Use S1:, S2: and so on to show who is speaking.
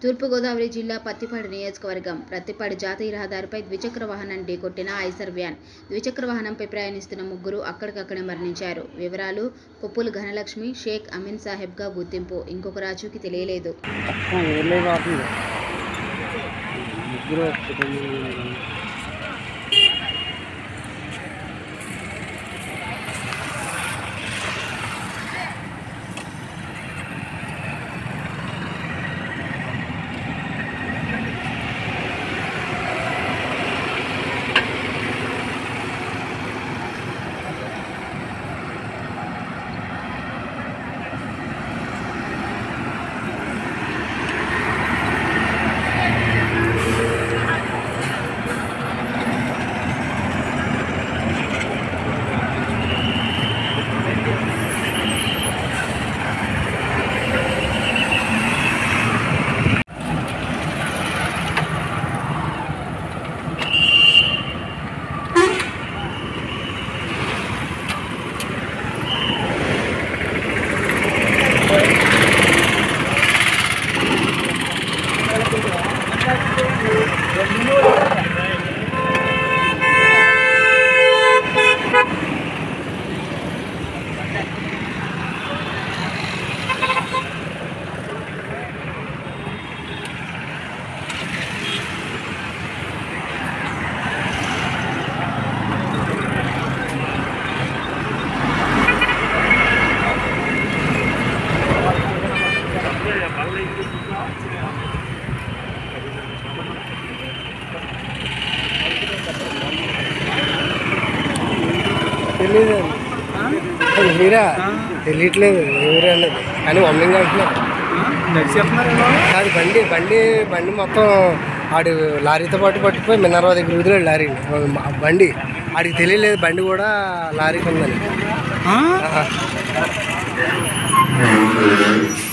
S1: తూర్పుగోదావరి జిల్లా పత్తిపాడు నియోజకవర్గం ప్రత్తిపాడు జాతీయ రహదారిపై ద్విచక్ర వాహనం ఢీకొట్టిన ఐసర్ వ్యాన్ ద్విచక్ర వాహనంపై ప్రయాణిస్తున్న ముగ్గురు అక్కడికక్కడే మరణించారు వివరాలు కొప్పులు ఘనలక్ష్మి షేక్ అమీన్ సాహెబ్గా గుర్తింపు ఇంకొక రాజుకి తెలియలేదు
S2: ఊర్లో పోతుంది ముగ్గురు కుటుంబం తెలీదు అది మీరా తెలియట్లేదు ఎవరు అన్నది కానీ వమ్మింగ్ అంటున్నారు కాదు బండి బండి బండి మొత్తం ఆడు లారీతో పాటు పట్టుకుపోయి మిన్నర్వా దగ్గర వదిలేడు లారీని ఆ బండి ఆడికి తెలియలేదు బండి కూడా లారీకి ఉందని ఆహా.